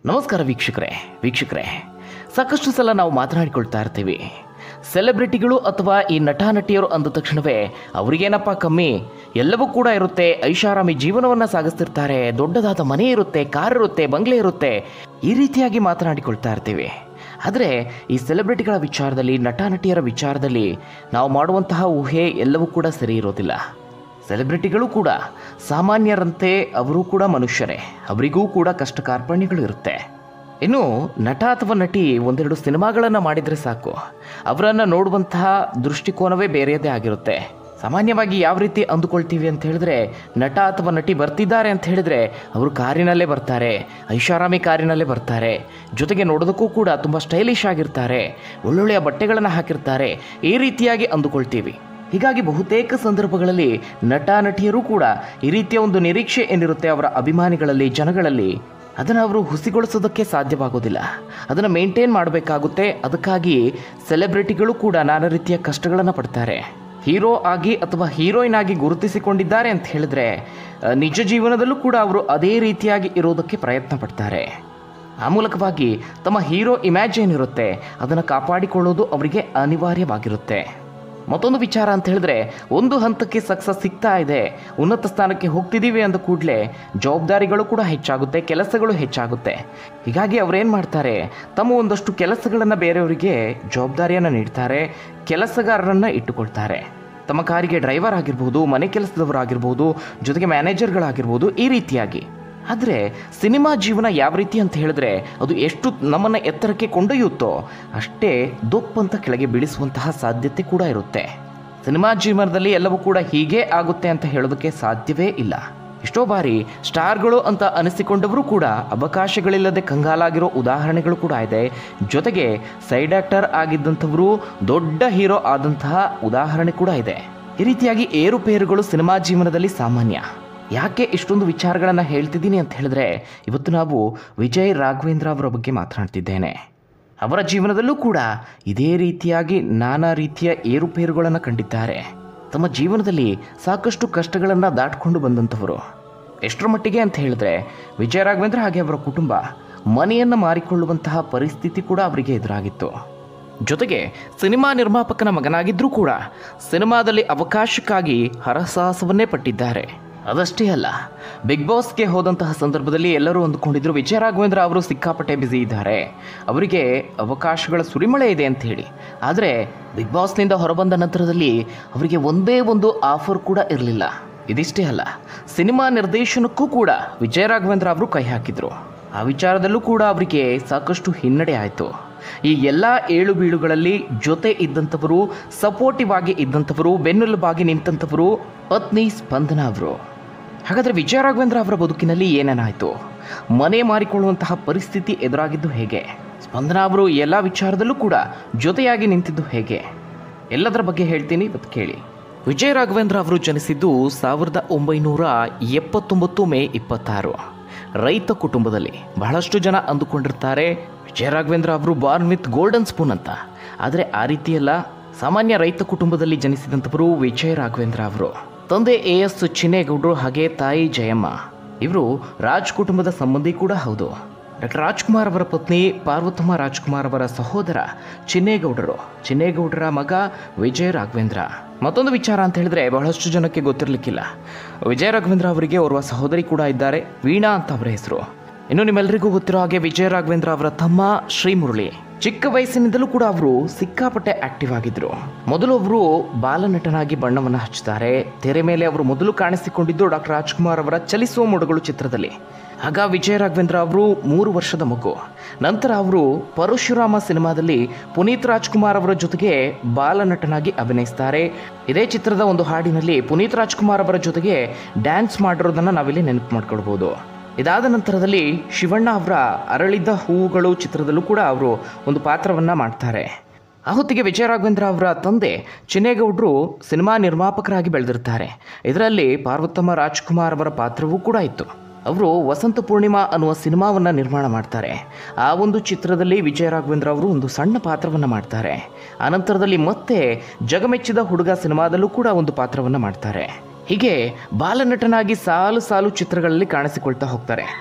ನಮಸ್ಕಾರ ವೀಕ್ಷಕರೇ ವೀಕ್ಷಕರೇ ಸಾಕಷ್ಟು ಸಲ ನಾವು ಮಾತನಾಡಿಕೊಳ್ತಾ ಇರ್ತೀವಿ ಸೆಲೆಬ್ರಿಟಿಗಳು ಅಥವಾ ಈ ನಟ ನಟಿಯರು ಅಂದ ತಕ್ಷಣವೇ ಅವರಿಗೇನಪ್ಪ ಕಮ್ಮಿ ಎಲ್ಲವೂ ಕೂಡ ಇರುತ್ತೆ ಐಷಾರಾಮಿ ಜೀವನವನ್ನು ಸಾಗಿಸ್ತಿರ್ತಾರೆ ದೊಡ್ಡದಾದ ಮನೆ ಇರುತ್ತೆ ಕಾರ್ ಇರುತ್ತೆ ಬಂಗ್ಲೆ ಇರುತ್ತೆ ಈ ರೀತಿಯಾಗಿ ಮಾತನಾಡಿಕೊಳ್ತಾ ಇರ್ತೀವಿ ಆದರೆ ಈ ಸೆಲೆಬ್ರಿಟಿಗಳ ವಿಚಾರದಲ್ಲಿ ನಟ ನಟಿಯರ ವಿಚಾರದಲ್ಲಿ ನಾವು ಮಾಡುವಂತಹ ಊಹೆ ಎಲ್ಲವೂ ಕೂಡ ಸರಿ ಇರೋದಿಲ್ಲ ಸೆಲೆಬ್ರಿಟಿಗಳು ಕೂಡ ಸಾಮಾನ್ಯರಂತೆ ಅವರು ಕೂಡ ಮನುಷ್ಯರೇ ಅವರಿಗೂ ಕೂಡ ಕಷ್ಟ ಕಾರ್ಪಣ್ಯಗಳು ಇರುತ್ತೆ ಇನ್ನು ನಟ ಅಥವಾ ನಟಿ ಒಂದೆರಡು ಸಿನಿಮಾಗಳನ್ನು ಮಾಡಿದರೆ ಸಾಕು ಅವರನ್ನು ನೋಡುವಂತಹ ದೃಷ್ಟಿಕೋನವೇ ಬೇರೆಯದೇ ಆಗಿರುತ್ತೆ ಸಾಮಾನ್ಯವಾಗಿ ಯಾವ ರೀತಿ ಅಂದುಕೊಳ್ತೀವಿ ಅಂತ ಹೇಳಿದ್ರೆ ನಟ ಅಥವಾ ನಟಿ ಬರ್ತಿದ್ದಾರೆ ಅಂತ ಹೇಳಿದ್ರೆ ಅವರು ಕಾರಿನಲ್ಲೇ ಬರ್ತಾರೆ ಐಷಾರಾಮಿ ಕಾರಿನಲ್ಲೇ ಬರ್ತಾರೆ ಜೊತೆಗೆ ನೋಡೋದಕ್ಕೂ ಕೂಡ ತುಂಬ ಸ್ಟೈಲಿಶ್ ಆಗಿರ್ತಾರೆ ಒಳ್ಳೊಳ್ಳೆಯ ಬಟ್ಟೆಗಳನ್ನು ಹಾಕಿರ್ತಾರೆ ಈ ರೀತಿಯಾಗಿ ಅಂದುಕೊಳ್ತೀವಿ ಹೀಗಾಗಿ ಬಹುತೇಕ ಸಂದರ್ಭಗಳಲ್ಲಿ ನಟ ನಟಿಯರು ಕೂಡ ಈ ರೀತಿಯ ಒಂದು ನಿರೀಕ್ಷೆ ಏನಿರುತ್ತೆ ಅವರ ಅಭಿಮಾನಿಗಳಲ್ಲಿ ಜನಗಳಲ್ಲಿ ಅದನ್ನು ಅವರು ಹುಸಿಗೊಳಿಸೋದಕ್ಕೆ ಸಾಧ್ಯವಾಗೋದಿಲ್ಲ ಅದನ್ನು ಮೇಂಟೈನ್ ಮಾಡಬೇಕಾಗುತ್ತೆ ಅದಕ್ಕಾಗಿ ಸೆಲೆಬ್ರಿಟಿಗಳು ಕೂಡ ನಾನಾ ರೀತಿಯ ಕಷ್ಟಗಳನ್ನು ಪಡ್ತಾರೆ ಹೀರೋ ಆಗಿ ಅಥವಾ ಹೀರೋಯಿನ್ ಆಗಿ ಗುರುತಿಸಿಕೊಂಡಿದ್ದಾರೆ ಅಂತ ಹೇಳಿದ್ರೆ ಆ, ನಿಜ ಜೀವನದಲ್ಲೂ ಕೂಡ ಅವರು ಅದೇ ರೀತಿಯಾಗಿ ಇರೋದಕ್ಕೆ ಪ್ರಯತ್ನ ಪಡ್ತಾರೆ ಆ ಮೂಲಕವಾಗಿ ತಮ್ಮ ಹೀರೋ ಇಮ್ಯಾಜ್ ಏನಿರುತ್ತೆ ಅದನ್ನು ಕಾಪಾಡಿಕೊಳ್ಳೋದು ಅವರಿಗೆ ಅನಿವಾರ್ಯವಾಗಿರುತ್ತೆ ಮತ್ತೊಂದು ವಿಚಾರ ಅಂತ ಹೇಳಿದ್ರೆ ಒಂದು ಹಂತಕ್ಕೆ ಸಕ್ಸಸ್ ಸಿಗ್ತಾ ಇದೆ ಉನ್ನತ ಸ್ಥಾನಕ್ಕೆ ಹೋಗ್ತಿದ್ದೀವಿ ಅಂದ ಕೂಡಲೇ ಜವಾಬ್ದಾರಿಗಳು ಕೂಡ ಹೆಚ್ಚಾಗುತ್ತೆ ಕೆಲಸಗಳು ಹೆಚ್ಚಾಗುತ್ತೆ ಹೀಗಾಗಿ ಅವ್ರೇನು ಮಾಡ್ತಾರೆ ತಮ್ಮ ಒಂದಷ್ಟು ಕೆಲಸಗಳನ್ನು ಬೇರೆಯವರಿಗೆ ಜವಾಬ್ದಾರಿಯನ್ನು ನೀಡ್ತಾರೆ ಕೆಲಸಗಾರರನ್ನು ಇಟ್ಟುಕೊಳ್ತಾರೆ ತಮ್ಮ ಕಾರಿಗೆ ಡ್ರೈವರ್ ಆಗಿರ್ಬೋದು ಮನೆ ಕೆಲಸದವರಾಗಿರ್ಬೋದು ಜೊತೆಗೆ ಮ್ಯಾನೇಜರ್ಗಳಾಗಿರ್ಬೋದು ಈ ರೀತಿಯಾಗಿ ಆದರೆ ಸಿನಿಮಾ ಜೀವನ ಯಾವ ರೀತಿ ಅಂತ ಹೇಳಿದ್ರೆ ಅದು ಎಷ್ಟು ನಮ್ಮನ್ನು ಎತ್ತರಕ್ಕೆ ಕೊಂಡೊಯ್ಯುತ್ತೋ ಅಷ್ಟೇ ದೊಪ್ಪಂತ ಕೆಳಗೆ ಬೀಳಿಸುವಂತಹ ಸಾಧ್ಯತೆ ಕೂಡ ಇರುತ್ತೆ ಸಿನಿಮಾ ಜೀವನದಲ್ಲಿ ಎಲ್ಲವೂ ಕೂಡ ಹೀಗೆ ಆಗುತ್ತೆ ಅಂತ ಹೇಳೋದಕ್ಕೆ ಸಾಧ್ಯವೇ ಇಲ್ಲ ಎಷ್ಟೋ ಬಾರಿ ಸ್ಟಾರ್ಗಳು ಅಂತ ಅನಿಸಿಕೊಂಡವರು ಕೂಡ ಅವಕಾಶಗಳಿಲ್ಲದೆ ಕಂಗಾಲಾಗಿರೋ ಉದಾಹರಣೆಗಳು ಕೂಡ ಇದೆ ಜೊತೆಗೆ ಸೈಡ್ ಆಕ್ಟರ್ ಆಗಿದ್ದಂಥವರು ದೊಡ್ಡ ಹೀರೋ ಆದಂತಹ ಉದಾಹರಣೆ ಕೂಡ ಇದೆ ಈ ರೀತಿಯಾಗಿ ಏರುಪೇರುಗಳು ಸಿನಿಮಾ ಜೀವನದಲ್ಲಿ ಸಾಮಾನ್ಯ ಯಾಕೆ ಇಷ್ಟೊಂದು ವಿಚಾರಗಳನ್ನು ಹೇಳ್ತಿದ್ದೀನಿ ಅಂತ ಹೇಳಿದ್ರೆ ಇವತ್ತು ನಾವು ವಿಜಯ್ ರಾಘವೇಂದ್ರ ಅವರ ಬಗ್ಗೆ ಮಾತನಾಡ್ತಿದ್ದೇನೆ ಅವರ ಜೀವನದಲ್ಲೂ ಕೂಡ ಇದೇ ರೀತಿಯಾಗಿ ನಾನಾ ರೀತಿಯ ಏರುಪೇರುಗಳನ್ನು ಕಂಡಿದ್ದಾರೆ ತಮ್ಮ ಜೀವನದಲ್ಲಿ ಸಾಕಷ್ಟು ಕಷ್ಟಗಳನ್ನು ದಾಟ್ಕೊಂಡು ಬಂದಂಥವರು ಎಷ್ಟರ ಮಟ್ಟಿಗೆ ಅಂತ ಹೇಳಿದ್ರೆ ವಿಜಯ ರಾಘವೇಂದ್ರ ಹಾಗೆ ಅವರ ಕುಟುಂಬ ಮನೆಯನ್ನು ಮಾರಿಕೊಳ್ಳುವಂತಹ ಪರಿಸ್ಥಿತಿ ಕೂಡ ಅವರಿಗೆ ಎದುರಾಗಿತ್ತು ಜೊತೆಗೆ ಸಿನಿಮಾ ನಿರ್ಮಾಪಕನ ಮಗನಾಗಿದ್ದರೂ ಕೂಡ ಸಿನಿಮಾದಲ್ಲಿ ಅವಕಾಶಕ್ಕಾಗಿ ಹರಸಾಹಸವನ್ನೇ ಪಟ್ಟಿದ್ದಾರೆ ಅದಷ್ಟೇ ಅಲ್ಲ ಬಿಗ್ ಬಾಸ್ಗೆ ಹೋದಂತಹ ಸಂದರ್ಭದಲ್ಲಿ ಎಲ್ಲರೂ ಅಂದುಕೊಂಡಿದ್ರು ವಿಜಯ ರಾಘವೇಂದ್ರ ಅವರು ಸಿಕ್ಕಾಪಟ್ಟೆ ಬ್ಯುಸಿ ಇದ್ದಾರೆ ಅವರಿಗೆ ಅವಕಾಶಗಳ ಸುರಿಮಳೆ ಇದೆ ಅಂತ ಹೇಳಿ ಆದರೆ ಬಿಗ್ ಬಾಸ್ನಿಂದ ಹೊರಬಂದ ನಂತರದಲ್ಲಿ ಅವರಿಗೆ ಒಂದೇ ಒಂದು ಆಫರ್ ಕೂಡ ಇರಲಿಲ್ಲ ಇದಿಷ್ಟೇ ಅಲ್ಲ ಸಿನಿಮಾ ನಿರ್ದೇಶನಕ್ಕೂ ಕೂಡ ವಿಜಯ ರಾಘವೇಂದ್ರ ಅವರು ಕೈ ಹಾಕಿದ್ರು ಆ ವಿಚಾರದಲ್ಲೂ ಕೂಡ ಅವರಿಗೆ ಸಾಕಷ್ಟು ಹಿನ್ನಡೆ ಆಯಿತು ಈ ಎಲ್ಲ ಏಳು ಬೀಳುಗಳಲ್ಲಿ ಜೊತೆ ಇದ್ದಂಥವರು ಸಪೋರ್ಟಿವ್ ಆಗಿ ಇದ್ದಂಥವರು ಬೆನ್ನೆಲುಬಾಗಿ ನಿಂತಂಥವರು ಪತ್ನಿ ಸ್ಪಂದನ ಅವರು ಹಾಗಾದರೆ ವಿಜಯ ರಾಘವೇಂದ್ರ ಅವರ ಬದುಕಿನಲ್ಲಿ ಏನೇನಾಯಿತು ಮನೆ ಮಾರಿಕೊಳ್ಳುವಂತಹ ಪರಿಸ್ಥಿತಿ ಎದುರಾಗಿದ್ದು ಹೇಗೆ ಸ್ಪಂದನ ಅವರು ಎಲ್ಲ ವಿಚಾರದಲ್ಲೂ ಕೂಡ ಜೊತೆಯಾಗಿ ನಿಂತಿದ್ದು ಹೇಗೆ ಎಲ್ಲದರ ಬಗ್ಗೆ ಹೇಳ್ತೀನಿ ಇವತ್ತು ಕೇಳಿ ವಿಜಯ ರಾಘವೇಂದ್ರ ಅವರು ಜನಿಸಿದ್ದು ಸಾವಿರದ ಒಂಬೈನೂರ ಎಪ್ಪತ್ತೊಂಬತ್ತು ಮೇ ಇಪ್ಪತ್ತಾರು ರೈತ ಕುಟುಂಬದಲ್ಲಿ ಬಹಳಷ್ಟು ಜನ ಅಂದುಕೊಂಡಿರ್ತಾರೆ ವಿಜಯ ರಾಘವೇಂದ್ರ ಅವರು ಬಾರ್ನ್ ವಿತ್ ಗೋಲ್ಡನ್ ಸ್ಪೂನ್ ಅಂತ ಆದರೆ ಆ ರೀತಿಯಲ್ಲ ಸಾಮಾನ್ಯ ರೈತ ಕುಟುಂಬದಲ್ಲಿ ಜನಿಸಿದಂಥವರು ವಿಜಯ ರಾಘವೇಂದ್ರ ಅವರು ತಂದೆ ಎ ಎಸ್ ಚಿನ್ನೇಗೌಡರು ಹಾಗೆ ತಾಯಿ ಜಯಮ್ಮ ಇವರು ರಾಜ್ ಕುಟುಂಬದ ಸಂಬಂಧಿ ಕೂಡ ಹೌದು ಡಾಕ್ಟರ್ ರಾಜ್ಕುಮಾರ್ ಅವರ ಪತ್ನಿ ಪಾರ್ವತಮ್ಮ ರಾಜ್ಕುಮಾರ್ ಅವರ ಸಹೋದರ ಚಿನ್ನೇಗೌಡರು ಚಿನ್ನೇಗೌಡರ ಮಗ ವಿಜಯ ರಾಘವೇಂದ್ರ ಮತ್ತೊಂದು ವಿಚಾರ ಅಂತ ಹೇಳಿದ್ರೆ ಬಹಳಷ್ಟು ಜನಕ್ಕೆ ಗೊತ್ತಿರಲಿಕ್ಕಿಲ್ಲ ವಿಜಯ ರಾಘವೇಂದ್ರ ಅವರಿಗೆ ಓರ್ವ ಸಹೋದರಿ ಕೂಡ ಇದ್ದಾರೆ ವೀಣಾ ಅಂತ ಅವರ ಹೆಸರು ಇನ್ನು ನಿಮ್ಮೆಲ್ಲರಿಗೂ ಗೊತ್ತಿರೋ ಹಾಗೆ ವಿಜಯ ರಾಘವೇಂದ್ರ ಅವರ ತಮ್ಮ ಶ್ರೀಮುರಳಿ ಚಿಕ್ಕ ವಯಸ್ಸಿನಿಂದಲೂ ಕೂಡ ಅವರು ಸಿಕ್ಕಾಪಟ್ಟೆ ಆಕ್ಟಿವ್ ಆಗಿದ್ರು ಮೊದಲು ಅವರು ಬಾಲನಟನಾಗಿ ಬಣ್ಣವನ್ನು ಹಚ್ಚುತ್ತಾರೆ ತೆರೆ ಮೇಲೆ ಅವರು ಮೊದಲು ಕಾಣಿಸಿಕೊಂಡಿದ್ದು ಡಾಕ್ಟರ್ ರಾಜ್ಕುಮಾರ್ ಅವರ ಚಲಿಸುವ ಮೋಡಗಳು ಚಿತ್ರದಲ್ಲಿ ಆಗ ವಿಜಯ ರಾಘವೇಂದ್ರ ಅವರು ಮೂರು ವರ್ಷದ ಮಗು ನಂತರ ಅವರು ಪರಶುರಾಮ ಸಿನಿಮಾದಲ್ಲಿ ಪುನೀತ್ ರಾಜ್ಕುಮಾರ್ ಅವರ ಜೊತೆಗೆ ಬಾಲನಟನಾಗಿ ಅಭಿನಯಿಸ್ತಾರೆ ಇದೇ ಚಿತ್ರದ ಒಂದು ಹಾಡಿನಲ್ಲಿ ಪುನೀತ್ ರಾಜ್ಕುಮಾರ್ ಅವರ ಜೊತೆಗೆ ಡ್ಯಾನ್ಸ್ ಮಾಡಿರೋದನ್ನು ನಾವಿಲ್ಲಿ ನೆನಪು ಮಾಡ್ಕೊಳ್ಬೋದು ಇದಾದ ನಂತರದಲ್ಲಿ ಶಿವಣ್ಣ ಅವರ ಅರಳಿದ ಹೂವುಗಳು ಚಿತ್ರದಲ್ಲೂ ಕೂಡ ಅವರು ಒಂದು ಪಾತ್ರವನ್ನು ಮಾಡ್ತಾರೆ ಆ ಹೊತ್ತಿಗೆ ವಿಜಯ ರಾಘವೇಂದ್ರ ಅವರ ತಂದೆ ಚಿನ್ನೇಗೌಡರು ಸಿನಿಮಾ ನಿರ್ಮಾಪಕರಾಗಿ ಬೆಳೆದಿರ್ತಾರೆ ಇದರಲ್ಲಿ ಪಾರ್ವತಮ್ಮ ರಾಜ್ಕುಮಾರ್ ಅವರ ಪಾತ್ರವೂ ಕೂಡ ಇತ್ತು ಅವರು ವಸಂತ ಪೂರ್ಣಿಮಾ ಅನ್ನುವ ಸಿನಿಮಾವನ್ನು ನಿರ್ಮಾಣ ಮಾಡ್ತಾರೆ ಆ ಒಂದು ಚಿತ್ರದಲ್ಲಿ ವಿಜಯ ರಾಘವೇಂದ್ರ ಅವರು ಒಂದು ಸಣ್ಣ ಪಾತ್ರವನ್ನು ಮಾಡ್ತಾರೆ ಆನಂತರದಲ್ಲಿ ಮತ್ತೆ ಜಗಮೆಚ್ಚಿದ ಹುಡುಗ ಸಿನಿಮಾದಲ್ಲೂ ಕೂಡ ಒಂದು ಪಾತ್ರವನ್ನು ಮಾಡ್ತಾರೆ ಹೀಗೆ ಬಾಲನಟನಾಗಿ ಸಾಲು ಸಾಲು ಚಿತ್ರಗಳಲ್ಲಿ ಕಾಣಿಸಿಕೊಳ್ತಾ ಹೋಗ್ತಾರೆ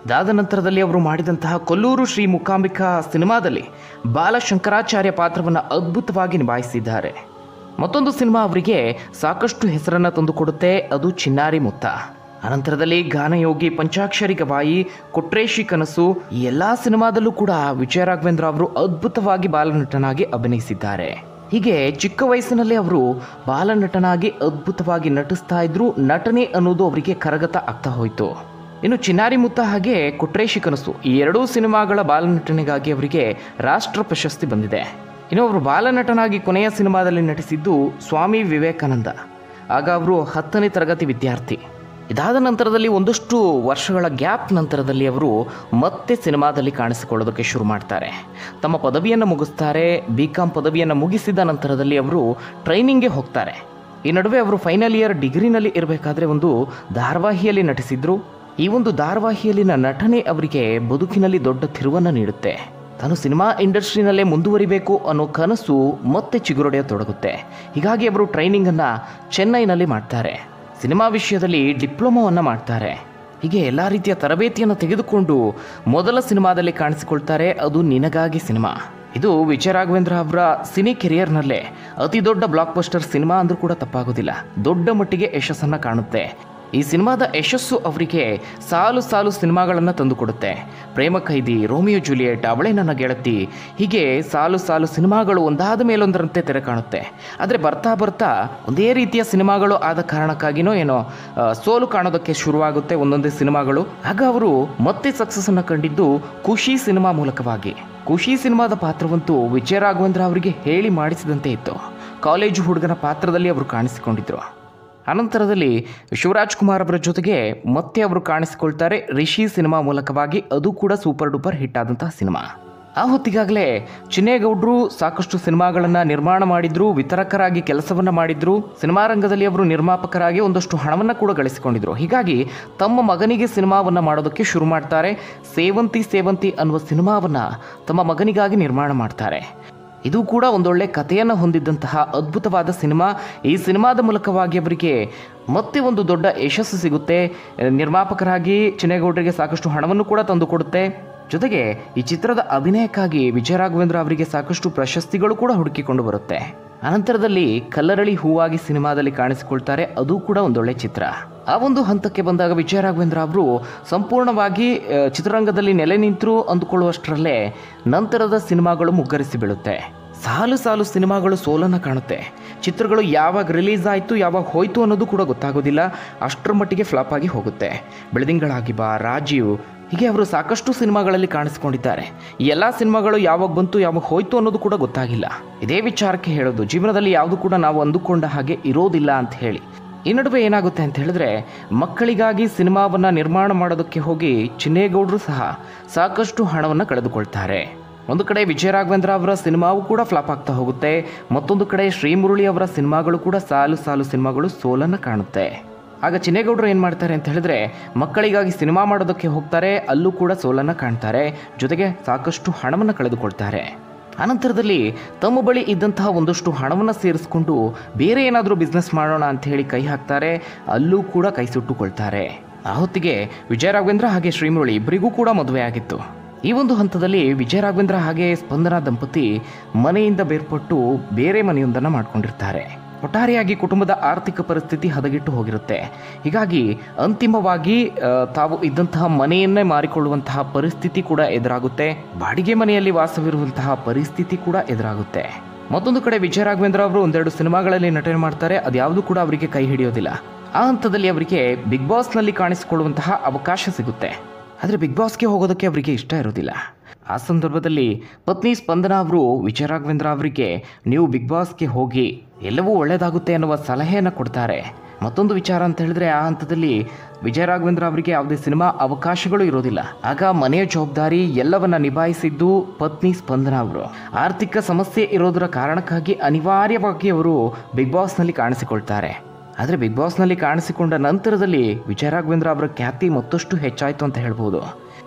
ಇದಾದ ನಂತರದಲ್ಲಿ ಅವರು ಮಾಡಿದಂತಹ ಕೊಲ್ಲೂರು ಶ್ರೀ ಮೂಕಾಂಬಿಕಾ ಸಿನಿಮಾದಲ್ಲಿ ಬಾಲಶಂಕರಾಚಾರ್ಯ ಪಾತ್ರವನ್ನು ಅದ್ಭುತವಾಗಿ ನಿಭಾಯಿಸಿದ್ದಾರೆ ಮತ್ತೊಂದು ಸಿನಿಮಾ ಅವರಿಗೆ ಸಾಕಷ್ಟು ಹೆಸರನ್ನು ತಂದುಕೊಡುತ್ತೆ ಅದು ಚಿನ್ನಾರಿ ಮುತ್ತ ಅನಂತರದಲ್ಲಿ ಗಾನಯೋಗಿ ಪಂಚಾಕ್ಷರಿ ಗವಾಯಿ ಕೊಟ್ರೇಶಿ ಕನಸು ಈ ಎಲ್ಲ ಸಿನಿಮಾದಲ್ಲೂ ಕೂಡ ವಿಜಯ ರಾಘವೇಂದ್ರ ಅವರು ಅದ್ಭುತವಾಗಿ ಬಾಲನಟನಾಗಿ ಅಭಿನಯಿಸಿದ್ದಾರೆ ಹೀಗೆ ಚಿಕ್ಕ ವಯಸ್ಸಿನಲ್ಲೇ ಅವರು ಬಾಲನಟನಾಗಿ ಅದ್ಭುತವಾಗಿ ನಟಿಸ್ತಾ ಇದ್ರು ನಟನೆ ಅನ್ನೋದು ಅವರಿಗೆ ಕರಗತ ಆಗ್ತಾ ಹೋಯಿತು ಇನ್ನು ಚಿನ್ನಾರಿ ಮುತ್ತ ಹಾಗೆ ಕುಟ್ರೇಶಿ ಕನಸು ಈ ಎರಡೂ ಸಿನಿಮಾಗಳ ಬಾಲನಟನೆಗಾಗಿ ಅವರಿಗೆ ರಾಷ್ಟ್ರ ಪ್ರಶಸ್ತಿ ಬಂದಿದೆ ಇನ್ನು ಅವರು ಬಾಲನಟನಾಗಿ ಕೊನೆಯ ಸಿನಿಮಾದಲ್ಲಿ ನಟಿಸಿದ್ದು ಸ್ವಾಮಿ ವಿವೇಕಾನಂದ ಆಗ ಅವರು ಹತ್ತನೇ ತರಗತಿ ವಿದ್ಯಾರ್ಥಿ ಇದಾದ ನಂತರದಲ್ಲಿ ಒಂದಷ್ಟು ವರ್ಷಗಳ ಗ್ಯಾಪ್ ನಂತರದಲ್ಲಿ ಅವರು ಮತ್ತೆ ಸಿನಿಮಾದಲ್ಲಿ ಕಾಣಿಸಿಕೊಳ್ಳೋದಕ್ಕೆ ಶುರು ಮಾಡ್ತಾರೆ ತಮ್ಮ ಪದವಿಯನ್ನು ಮುಗಿಸ್ತಾರೆ ಬಿ ಕಾಮ್ ಪದವಿಯನ್ನು ಮುಗಿಸಿದ ನಂತರದಲ್ಲಿ ಅವರು ಟ್ರೈನಿಂಗ್ಗೆ ಹೋಗ್ತಾರೆ ಈ ನಡುವೆ ಅವರು ಫೈನಲ್ ಇಯರ್ ಡಿಗ್ರಿನಲ್ಲಿ ಇರಬೇಕಾದ್ರೆ ಒಂದು ಧಾರಾವಾಹಿಯಲ್ಲಿ ನಟಿಸಿದ್ರು ಈ ಒಂದು ಧಾರಾವಾಹಿಯಲ್ಲಿನ ನಟನೆ ಅವರಿಗೆ ಬದುಕಿನಲ್ಲಿ ದೊಡ್ಡ ತಿರುವನ್ನು ನೀಡುತ್ತೆ ತಾನು ಸಿನಿಮಾ ಇಂಡಸ್ಟ್ರಿನಲ್ಲೇ ಮುಂದುವರಿಬೇಕು ಅನ್ನೋ ಕನಸು ಮತ್ತೆ ಚಿಗುರೊಡೆಯತೊಡಗುತ್ತೆ ಹೀಗಾಗಿ ಅವರು ಟ್ರೈನಿಂಗನ್ನು ಚೆನ್ನೈನಲ್ಲಿ ಮಾಡ್ತಾರೆ ಸಿನಿಮಾ ವಿಷಯದಲ್ಲಿ ಡಿಪ್ಲೊಮೋವನ್ನು ಮಾಡ್ತಾರೆ ಹೀಗೆ ಎಲ್ಲ ರೀತಿಯ ತರಬೇತಿಯನ್ನು ತೆಗೆದುಕೊಂಡು ಮೊದಲ ಸಿನಿಮಾದಲ್ಲಿ ಕಾಣಿಸಿಕೊಳ್ತಾರೆ ಅದು ನಿನಗಾಗಿ ಸಿನಿಮಾ ಇದು ವಿಜಯ ರಾಘವೇಂದ್ರ ಅವರ ಸಿನಿ ಕೆರಿಯರ್ನಲ್ಲೇ ಅತಿ ದೊಡ್ಡ ಬ್ಲಾಕ್ ಬಸ್ಟರ್ ಸಿನಿಮಾ ಅಂದ್ರೂ ಕೂಡ ತಪ್ಪಾಗೋದಿಲ್ಲ ದೊಡ್ಡ ಮಟ್ಟಿಗೆ ಯಶಸ್ಸನ್ನು ಕಾಣುತ್ತೆ ಈ ಸಿನಿಮಾದ ಯಶಸ್ಸು ಅವರಿಗೆ ಸಾಲು ಸಾಲು ಸಿನಿಮಾಗಳನ್ನು ತಂದುಕೊಡುತ್ತೆ ಪ್ರೇಮ ಖೈದಿ ರೋಮಿಯೋ ಜೂಲಿಯೆಟ್ ಅವಳೇ ನನ್ನ ಗೆಳತಿ ಹೀಗೆ ಸಾಲು ಸಾಲು ಸಿನಿಮಾಗಳು ಒಂದಾದ ಮೇಲೊಂದರಂತೆ ತೆರೆ ಕಾಣುತ್ತೆ ಆದರೆ ಬರ್ತಾ ಬರ್ತಾ ಒಂದೇ ರೀತಿಯ ಸಿನಿಮಾಗಳು ಆದ ಕಾರಣಕ್ಕಾಗಿನೋ ಏನೋ ಆ, ಸೋಲು ಕಾಣೋದಕ್ಕೆ ಶುರುವಾಗುತ್ತೆ ಒಂದೊಂದೇ ಸಿನಿಮಾಗಳು ಆಗ ಅವರು ಮತ್ತೆ ಸಕ್ಸಸ್ಸನ್ನು ಕಂಡಿದ್ದು ಖುಷಿ ಸಿನಿಮಾ ಮೂಲಕವಾಗಿ ಖುಷಿ ಸಿನಿಮಾದ ಪಾತ್ರವಂತೂ ವಿಜಯ ರಾಘವೇಂದ್ರ ಅವರಿಗೆ ಹೇಳಿ ಮಾಡಿಸಿದಂತೆ ಇತ್ತು ಕಾಲೇಜು ಹುಡುಗನ ಪಾತ್ರದಲ್ಲಿ ಅವರು ಕಾಣಿಸಿಕೊಂಡಿದ್ರು ಅನಂತರದಲ್ಲಿ ಶಿವರಾಜ್ ಕುಮಾರ್ ಅವರ ಜೊತೆಗೆ ಮತ್ತೆ ಅವರು ಕಾಣಿಸಿಕೊಳ್ತಾರೆ ರಿಷಿ ಸಿನಿಮಾ ಮೂಲಕವಾಗಿ ಅದು ಕೂಡ ಸೂಪರ್ ಡೂಪರ್ ಹಿಟ್ ಆದಂತಹ ಸಿನಿಮಾ ಆ ಹೊತ್ತಿಗಾಗಲೇ ಚಿನ್ನೇಗೌಡರು ಸಾಕಷ್ಟು ಸಿನಿಮಾಗಳನ್ನು ನಿರ್ಮಾಣ ಮಾಡಿದ್ರು ವಿತರಕರಾಗಿ ಕೆಲಸವನ್ನು ಮಾಡಿದ್ರು ಸಿನಿಮಾ ರಂಗದಲ್ಲಿ ಅವರು ನಿರ್ಮಾಪಕರಾಗಿ ಒಂದಷ್ಟು ಹಣವನ್ನು ಕೂಡ ಗಳಿಸಿಕೊಂಡಿದ್ರು ಹೀಗಾಗಿ ತಮ್ಮ ಮಗನಿಗೆ ಸಿನಿಮಾವನ್ನು ಮಾಡೋದಕ್ಕೆ ಶುರು ಮಾಡ್ತಾರೆ ಸೇವಂತಿ ಸೇವಂತಿ ಅನ್ನುವ ಸಿನಿಮಾವನ್ನು ತಮ್ಮ ಮಗನಿಗಾಗಿ ನಿರ್ಮಾಣ ಮಾಡ್ತಾರೆ ಇದು ಕೂಡ ಒಂದೊಳ್ಳೆ ಕಥೆಯನ್ನು ಹೊಂದಿದ್ದಂತಹ ಅದ್ಭುತವಾದ ಸಿನಿಮಾ ಈ ಸಿನಿಮಾದ ಮೂಲಕವಾಗಿ ಅವರಿಗೆ ಮತ್ತೆ ಒಂದು ದೊಡ್ಡ ಯಶಸ್ಸು ಸಿಗುತ್ತೆ ನಿರ್ಮಾಪಕರಾಗಿ ಚಿನ್ನೇಗೌಡರಿಗೆ ಸಾಕಷ್ಟು ಹಣವನ್ನು ಕೂಡ ತಂದುಕೊಡುತ್ತೆ ಜೊತೆಗೆ ಈ ಚಿತ್ರದ ಅಭಿನಯಕ್ಕಾಗಿ ವಿಜಯ ರಾಘವೇಂದ್ರ ಅವರಿಗೆ ಸಾಕಷ್ಟು ಪ್ರಶಸ್ತಿಗಳು ಕೂಡ ಹುಡುಕಿಕೊಂಡು ಬರುತ್ತೆ ಅನಂತರದಲ್ಲಿ ಕಲ್ಲರಳಿ ಹೂವಾಗಿ ಸಿನಿಮಾದಲ್ಲಿ ಕಾಣಿಸಿಕೊಳ್ತಾರೆ ಅದು ಕೂಡ ಒಂದೊಳ್ಳೆ ಚಿತ್ರ ಆ ಒಂದು ಹಂತಕ್ಕೆ ಬಂದಾಗ ವಿಜಯ ರಾಘವೇಂದ್ರ ಅವರು ಸಂಪೂರ್ಣವಾಗಿ ಆ, ಚಿತ್ರರಂಗದಲ್ಲಿ ನೆಲೆ ನಿಂತರು ಅಂದುಕೊಳ್ಳುವಷ್ಟರಲ್ಲೇ ನಂತರದ ಸಿನಿಮಾಗಳು ಮುಗ್ಗರಿಸಿ ಬೀಳುತ್ತೆ ಸಾಲು ಸಾಲು ಸಿನಿಮಾಗಳು ಸೋಲನ್ನು ಕಾಣುತ್ತೆ ಚಿತ್ರಗಳು ಯಾವಾಗ ರಿಲೀಸ್ ಆಯಿತು ಯಾವಾಗ ಹೋಯ್ತು ಅನ್ನೋದು ಕೂಡ ಗೊತ್ತಾಗೋದಿಲ್ಲ ಅಷ್ಟರ ಮಟ್ಟಿಗೆ ಫ್ಲಾಪ್ ಆಗಿ ಹೋಗುತ್ತೆ ಬೆಳದಿಂಗಳಾಗಿ ಬಾ ರಾಜೀವ್ ಹೀಗೆ ಅವರು ಸಾಕಷ್ಟು ಸಿನಿಮಾಗಳಲ್ಲಿ ಕಾಣಿಸಿಕೊಂಡಿದ್ದಾರೆ ಈ ಎಲ್ಲ ಸಿನಿಮಾಗಳು ಯಾವಾಗ ಬಂತು ಯಾವಾಗ ಹೋಯ್ತು ಅನ್ನೋದು ಕೂಡ ಗೊತ್ತಾಗಿಲ್ಲ ಇದೇ ವಿಚಾರಕ್ಕೆ ಹೇಳೋದು ಜೀವನದಲ್ಲಿ ಯಾವುದು ಕೂಡ ನಾವು ಅಂದುಕೊಂಡ ಹಾಗೆ ಇರೋದಿಲ್ಲ ಅಂತ ಹೇಳಿ ಈ ನಡುವೆ ಏನಾಗುತ್ತೆ ಅಂತ ಹೇಳಿದ್ರೆ ಮಕ್ಕಳಿಗಾಗಿ ಸಿನಿಮಾವನ್ನು ನಿರ್ಮಾಣ ಮಾಡೋದಕ್ಕೆ ಹೋಗಿ ಚಿನ್ನೇಗೌಡರು ಸಹ ಸಾಕಷ್ಟು ಹಣವನ್ನು ಕಳೆದುಕೊಳ್ತಾರೆ ಒಂದು ಕಡೆ ವಿಜಯ ರಾಘವೇಂದ್ರ ಅವರ ಸಿನಿಮಾವು ಕೂಡ ಫ್ಲಾಪ್ ಆಗ್ತಾ ಹೋಗುತ್ತೆ ಮತ್ತೊಂದು ಕಡೆ ಶ್ರೀಮುರಳಿ ಅವರ ಸಿನಿಮಾಗಳು ಕೂಡ ಸಾಲು ಸಾಲು ಸಿನಿಮಾಗಳು ಸೋಲನ್ನು ಕಾಣುತ್ತೆ ಆಗ ಚಿನ್ನೇಗೌಡರು ಏನು ಮಾಡ್ತಾರೆ ಅಂತ ಹೇಳಿದ್ರೆ ಮಕ್ಕಳಿಗಾಗಿ ಸಿನಿಮಾ ಮಾಡೋದಕ್ಕೆ ಹೋಗ್ತಾರೆ ಅಲ್ಲೂ ಕೂಡ ಸೋಲನ್ನು ಕಾಣ್ತಾರೆ ಜೊತೆಗೆ ಸಾಕಷ್ಟು ಹಣವನ್ನು ಕಳೆದುಕೊಳ್ತಾರೆ ಅನಂತರದಲ್ಲಿ ತಮ್ಮ ಬಳಿ ಇದ್ದಂತಹ ಒಂದಷ್ಟು ಹಣವನ್ನು ಸೇರಿಸ್ಕೊಂಡು ಬೇರೆ ಏನಾದರೂ ಬಿಸ್ನೆಸ್ ಮಾಡೋಣ ಅಂತ ಹೇಳಿ ಕೈ ಹಾಕ್ತಾರೆ ಅಲ್ಲೂ ಕೂಡ ಕೈ ಸುಟ್ಟುಕೊಳ್ತಾರೆ ಆ ಹೊತ್ತಿಗೆ ವಿಜಯ ರಾಘವೇಂದ್ರ ಹಾಗೆ ಶ್ರೀಮುರಳಿ ಇಬ್ಬರಿಗೂ ಕೂಡ ಮದುವೆ ಆಗಿತ್ತು ಈ ಒಂದು ಹಂತದಲ್ಲಿ ವಿಜಯ ರಾಘವೇಂದ್ರ ಹಾಗೆ ಸ್ಪಂದನಾ ದಂಪತಿ ಮನೆಯಿಂದ ಬೇರ್ಪಟ್ಟು ಬೇರೆ ಮನೆಯೊಂದನ್ನು ಮಾಡ್ಕೊಂಡಿರ್ತಾರೆ ಒಟ್ಟಾರೆಯಾಗಿ ಕುಟುಂಬದ ಆರ್ಥಿಕ ಪರಿಸ್ಥಿತಿ ಹದಗೆಟ್ಟು ಹೋಗಿರುತ್ತೆ ಹೀಗಾಗಿ ಅಂತಿಮವಾಗಿ ಆ, ತಾವು ಇದ್ದಂತಹ ಮನೆಯನ್ನೇ ಮಾರಿಕೊಳ್ಳುವಂತಹ ಪರಿಸ್ಥಿತಿ ಕೂಡ ಎದುರಾಗುತ್ತೆ ಬಾಡಿಗೆ ಮನೆಯಲ್ಲಿ ವಾಸವಿರುವಂತಹ ಪರಿಸ್ಥಿತಿ ಕೂಡ ಎದುರಾಗುತ್ತೆ ಮತ್ತೊಂದು ಕಡೆ ವಿಜಯ ರಾಘವೇಂದ್ರ ಅವರು ಒಂದೆರಡು ಸಿನಿಮಾಗಳಲ್ಲಿ ನಟನೆ ಮಾಡ್ತಾರೆ ಅದ್ಯಾವುದು ಕೂಡ ಅವರಿಗೆ ಕೈ ಹಿಡಿಯೋದಿಲ್ಲ ಆ ಹಂತದಲ್ಲಿ ಅವರಿಗೆ ಬಿಗ್ ಬಾಸ್ನಲ್ಲಿ ಕಾಣಿಸಿಕೊಳ್ಳುವಂತಹ ಅವಕಾಶ ಸಿಗುತ್ತೆ ಆದರೆ ಬಿಗ್ ಬಾಸ್ಗೆ ಹೋಗೋದಕ್ಕೆ ಅವರಿಗೆ ಇಷ್ಟ ಇರೋದಿಲ್ಲ ಆ ಸಂದರ್ಭದಲ್ಲಿ ಪತ್ನಿ ಸ್ಪಂದನಾ ಅವರು ವಿಜಯ ರಾಘವೇಂದ್ರ ಅವರಿಗೆ ನೀವು ಬಿಗ್ ಬಾಸ್ಗೆ ಹೋಗಿ ಎಲ್ಲವೂ ಒಳ್ಳೆಯದಾಗುತ್ತೆ ಅನ್ನುವ ಸಲಹೆಯನ್ನು ಕೊಡ್ತಾರೆ ಮತ್ತೊಂದು ವಿಚಾರ ಅಂತ ಹೇಳಿದ್ರೆ ಆ ಹಂತದಲ್ಲಿ ವಿಜಯ ರಾಘವೇಂದ್ರ ಅವರಿಗೆ ಯಾವುದೇ ಸಿನಿಮಾ ಅವಕಾಶಗಳು ಇರೋದಿಲ್ಲ ಆಗ ಮನೆಯ ಜವಾಬ್ದಾರಿ ಎಲ್ಲವನ್ನ ನಿಭಾಯಿಸಿದ್ದು ಪತ್ನಿ ಸ್ಪಂದನಾ ಅವರು ಆರ್ಥಿಕ ಸಮಸ್ಯೆ ಇರೋದರ ಕಾರಣಕ್ಕಾಗಿ ಅನಿವಾರ್ಯವಾಗಿ ಅವರು ಬಿಗ್ ಬಾಸ್ನಲ್ಲಿ ಕಾಣಿಸಿಕೊಳ್ತಾರೆ ಆದರೆ ಬಿಗ್ ಬಾಸ್ನಲ್ಲಿ ಕಾಣಿಸಿಕೊಂಡ ನಂತರದಲ್ಲಿ ವಿಜಯ ರಾಘವೇಂದ್ರ ಅವರ ಖ್ಯಾತಿ ಮತ್ತಷ್ಟು ಹೆಚ್ಚಾಯಿತು ಅಂತ ಹೇಳ್ಬೋದು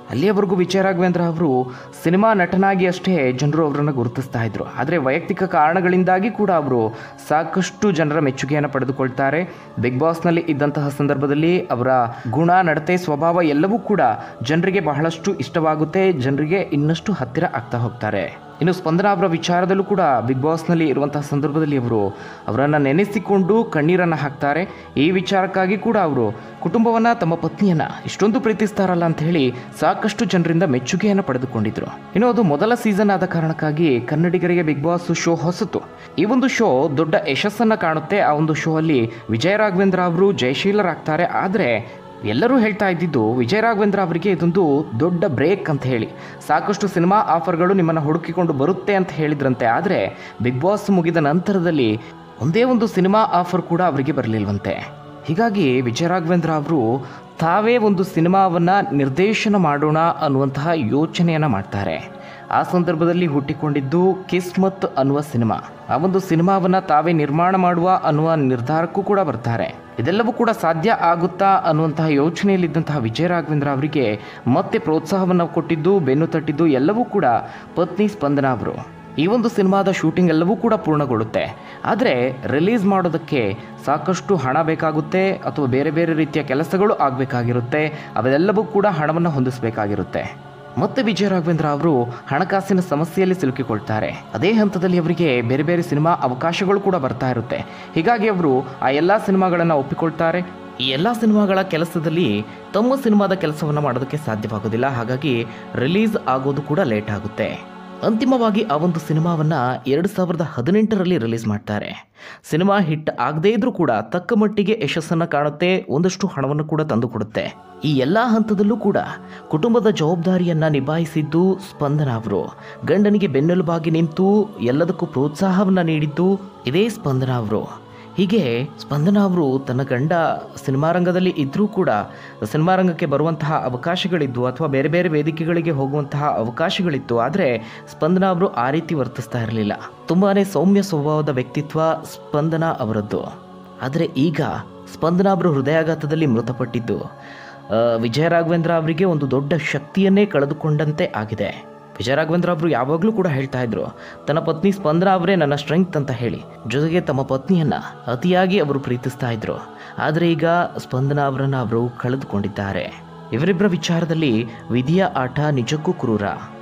ಅಲ್ಲಿಯವರೆಗೂ ವಿಜಯ ರಾಘವೇಂದ್ರ ಅವರು ಸಿನಿಮಾ ನಟನಾಗಿ ಅಷ್ಟೇ ಜನರು ಅವರನ್ನು ಗುರುತಿಸ್ತಾ ಇದ್ರು ಆದರೆ ವೈಯಕ್ತಿಕ ಕಾರಣಗಳಿಂದಾಗಿ ಕೂಡ ಅವರು ಸಾಕಷ್ಟು ಜನರ ಮೆಚ್ಚುಗೆಯನ್ನು ಪಡೆದುಕೊಳ್ತಾರೆ ಬಿಗ್ ಬಾಸ್ನಲ್ಲಿ ಇದ್ದಂತಹ ಸಂದರ್ಭದಲ್ಲಿ ಅವರ ಗುಣ ನಡತೆ ಸ್ವಭಾವ ಎಲ್ಲವೂ ಕೂಡ ಜನರಿಗೆ ಬಹಳಷ್ಟು ಇಷ್ಟವಾಗುತ್ತೆ ಜನರಿಗೆ ಇನ್ನಷ್ಟು ಹತ್ತಿರ ಆಗ್ತಾ ಹೋಗ್ತಾರೆ ಇನ್ನು ಸ್ಪಂದನ ಅವರ ವಿಚಾರದಲ್ಲೂ ಕೂಡ ಬಿಗ್ ಬಾಸ್ನಲ್ಲಿ ಇರುವಂತಹ ಸಂದರ್ಭದಲ್ಲಿ ಅವರು ಅವರನ್ನು ನೆನೆಸಿಕೊಂಡು ಕಣ್ಣೀರನ್ನು ಹಾಕ್ತಾರೆ ಈ ವಿಚಾರಕ್ಕಾಗಿ ಕೂಡ ಅವರು ಕುಟುಂಬವನ್ನು ತಮ್ಮ ಪತ್ನಿಯನ್ನು ಇಷ್ಟೊಂದು ಪ್ರೀತಿಸ್ತಾರಲ್ಲ ಅಂತ ಹೇಳಿ ಸಾಕಷ್ಟು ಜನರಿಂದ ಮೆಚ್ಚುಗೆಯನ್ನು ಪಡೆದುಕೊಂಡಿದ್ರು ಇನ್ನು ಅದು ಮೊದಲ ಸೀಸನ್ ಆದ ಕಾರಣಕ್ಕಾಗಿ ಕನ್ನಡಿಗರಿಗೆ ಬಿಗ್ ಬಾಸ್ ಶೋ ಹೊಸತು ಈ ಒಂದು ಶೋ ದೊಡ್ಡ ಯಶಸ್ಸನ್ನು ಕಾಣುತ್ತೆ ಆ ಒಂದು ಶೋ ಅಲ್ಲಿ ವಿಜಯ ರಾಘವೇಂದ್ರ ಅವರು ಜಯಶೀಲರಾಗ್ತಾರೆ ಆದರೆ ಎಲ್ಲರೂ ಹೇಳ್ತಾ ಇದ್ದಿದ್ದು ವಿಜಯ ರಾಘವೇಂದ್ರ ಅವರಿಗೆ ಇದೊಂದು ದೊಡ್ಡ ಬ್ರೇಕ್ ಅಂತ ಹೇಳಿ ಸಾಕಷ್ಟು ಸಿನಿಮಾ ಆಫರ್ಗಳು ನಿಮ್ಮನ್ನು ಹುಡುಕಿಕೊಂಡು ಬರುತ್ತೆ ಅಂತ ಹೇಳಿದ್ರಂತೆ ಆದರೆ ಬಿಗ್ ಬಾಸ್ ಮುಗಿದ ನಂತರದಲ್ಲಿ ಒಂದೇ ಒಂದು ಸಿನಿಮಾ ಆಫರ್ ಕೂಡ ಅವರಿಗೆ ಬರಲಿಲ್ವಂತೆ ಹೀಗಾಗಿ ವಿಜಯ ರಾಘವೇಂದ್ರ ಅವರು ತಾವೇ ಒಂದು ಸಿನಿಮಾವನ್ನು ನಿರ್ದೇಶನ ಮಾಡೋಣ ಅನ್ನುವಂತಹ ಯೋಚನೆಯನ್ನು ಮಾಡ್ತಾರೆ ಆ ಸಂದರ್ಭದಲ್ಲಿ ಹುಟ್ಟಿಕೊಂಡಿದ್ದು ಕಿಸ್ಮತ್ ಅನ್ನುವ ಸಿನಿಮಾ ಆ ಒಂದು ಸಿನಿಮಾವನ್ನು ತಾವೇ ನಿರ್ಮಾಣ ಮಾಡುವ ಅನ್ನುವ ನಿರ್ಧಾರಕ್ಕೂ ಕೂಡ ಬರ್ತಾರೆ ಇದೆಲ್ಲವೂ ಕೂಡ ಸಾಧ್ಯ ಆಗುತ್ತಾ ಅನ್ನುವಂತಹ ಯೋಚನೆಯಲ್ಲಿದ್ದಂತಹ ವಿಜಯ ರಾಘವೇಂದ್ರ ಅವರಿಗೆ ಮತ್ತೆ ಪ್ರೋತ್ಸಾಹವನ್ನು ಕೊಟ್ಟಿದ್ದು ಬೆನ್ನು ತಟ್ಟಿದ್ದು ಎಲ್ಲವೂ ಕೂಡ ಪತ್ನಿ ಸ್ಪಂದನ ಅವರು ಈ ಒಂದು ಸಿನಿಮಾದ ಶೂಟಿಂಗ್ ಎಲ್ಲವೂ ಕೂಡ ಪೂರ್ಣಗೊಳ್ಳುತ್ತೆ ಆದರೆ ರಿಲೀಸ್ ಮಾಡೋದಕ್ಕೆ ಸಾಕಷ್ಟು ಹಣ ಬೇಕಾಗುತ್ತೆ ಅಥವಾ ಬೇರೆ ಬೇರೆ ರೀತಿಯ ಕೆಲಸಗಳು ಆಗಬೇಕಾಗಿರುತ್ತೆ ಅವೆಲ್ಲವೂ ಕೂಡ ಹಣವನ್ನು ಹೊಂದಿಸಬೇಕಾಗಿರುತ್ತೆ ಮತ್ತೆ ವಿಜಯ ರಾಘವೇಂದ್ರ ಅವರು ಹಣಕಾಸಿನ ಸಮಸ್ಯೆಯಲ್ಲಿ ಸಿಲುಕಿಕೊಳ್ತಾರೆ ಅದೇ ಹಂತದಲ್ಲಿ ಅವರಿಗೆ ಬೇರೆ ಬೇರೆ ಸಿನಿಮಾ ಅವಕಾಶಗಳು ಕೂಡ ಬರ್ತಾ ಇರುತ್ತೆ ಹೀಗಾಗಿ ಅವರು ಆ ಎಲ್ಲ ಸಿನಿಮಾಗಳನ್ನು ಒಪ್ಪಿಕೊಳ್ತಾರೆ ಈ ಎಲ್ಲ ಸಿನಿಮಾಗಳ ಕೆಲಸದಲ್ಲಿ ತಮ್ಮ ಸಿನಿಮಾದ ಕೆಲಸವನ್ನು ಮಾಡೋದಕ್ಕೆ ಸಾಧ್ಯವಾಗೋದಿಲ್ಲ ಹಾಗಾಗಿ ರಿಲೀಸ್ ಆಗೋದು ಕೂಡ ಲೇಟ್ ಆಗುತ್ತೆ ಅಂತಿಮವಾಗಿ ಆ ಒಂದು ಸಿನಿಮಾವನ್ನು ಎರಡು ಸಾವಿರದ ಹದಿನೆಂಟರಲ್ಲಿ ರಿಲೀಸ್ ಮಾಡ್ತಾರೆ ಸಿನಿಮಾ ಹಿಟ್ ಆಗದೇ ಇದ್ರೂ ಕೂಡ ತಕ್ಕ ಮಟ್ಟಿಗೆ ಯಶಸ್ಸನ್ನು ಕಾಣುತ್ತೆ ಒಂದಷ್ಟು ಹಣವನ್ನು ಕೂಡ ತಂದುಕೊಡುತ್ತೆ ಈ ಎಲ್ಲ ಹಂತದಲ್ಲೂ ಕೂಡ ಕುಟುಂಬದ ಜವಾಬ್ದಾರಿಯನ್ನ ನಿಭಾಯಿಸಿದ್ದು ಸ್ಪಂದನ ಅವರು ಗಂಡನಿಗೆ ಬೆನ್ನೆಲುಬಾಗಿ ನಿಂತು ಎಲ್ಲದಕ್ಕೂ ಪ್ರೋತ್ಸಾಹವನ್ನು ನೀಡಿದ್ದು ಇದೇ ಸ್ಪಂದನ ಅವರು ಹೀಗೆ ಸ್ಪಂದನ ಅವರು ತನ್ನ ಗಂಡ ಸಿನಿಮಾ ರಂಗದಲ್ಲಿ ಇದ್ದರೂ ಕೂಡ ಸಿನಿಮಾ ರಂಗಕ್ಕೆ ಬರುವಂತಹ ಅವಕಾಶಗಳಿದ್ದು ಅಥವಾ ಬೇರೆ ಬೇರೆ ವೇದಿಕೆಗಳಿಗೆ ಹೋಗುವಂತಹ ಅವಕಾಶಗಳಿತ್ತು ಆದರೆ ಸ್ಪಂದನ ಅವರು ಆ ರೀತಿ ವರ್ತಿಸ್ತಾ ಇರಲಿಲ್ಲ ತುಂಬಾ ಸೌಮ್ಯ ಸ್ವಭಾವದ ವ್ಯಕ್ತಿತ್ವ ಸ್ಪಂದನ ಅವರದ್ದು ಆದರೆ ಈಗ ಸ್ಪಂದನ ಅವರು ಹೃದಯಾಘಾತದಲ್ಲಿ ಮೃತಪಟ್ಟಿದ್ದು ಆ, ವಿಜಯ ರಾಘವೇಂದ್ರ ಅವರಿಗೆ ಒಂದು ದೊಡ್ಡ ಶಕ್ತಿಯನ್ನೇ ಕಳೆದುಕೊಂಡಂತೆ ಆಗಿದೆ ವಿಜಯ ರಾಘವೇಂದ್ರ ಅವರು ಯಾವಾಗಲೂ ಕೂಡ ಹೇಳ್ತಾ ಇದ್ರು ತನ್ನ ಪತ್ನಿ ಸ್ಪಂದನ ಅವರೇ ನನ್ನ ಸ್ಟ್ರೆಂಗ್ತ್ ಅಂತ ಹೇಳಿ ಜೊತೆಗೆ ತಮ್ಮ ಪತ್ನಿಯನ್ನ ಅತಿಯಾಗಿ ಅವರು ಪ್ರೀತಿಸ್ತಾ ಇದ್ರು ಆದರೆ ಈಗ ಸ್ಪಂದನ ಅವರನ್ನು ಅವರು ಕಳೆದುಕೊಂಡಿದ್ದಾರೆ ಇವರಿಬ್ಬರ ವಿಚಾರದಲ್ಲಿ ವಿಧಿಯ ಆಟ ನಿಜಕ್ಕೂ ಕ್ರೂರ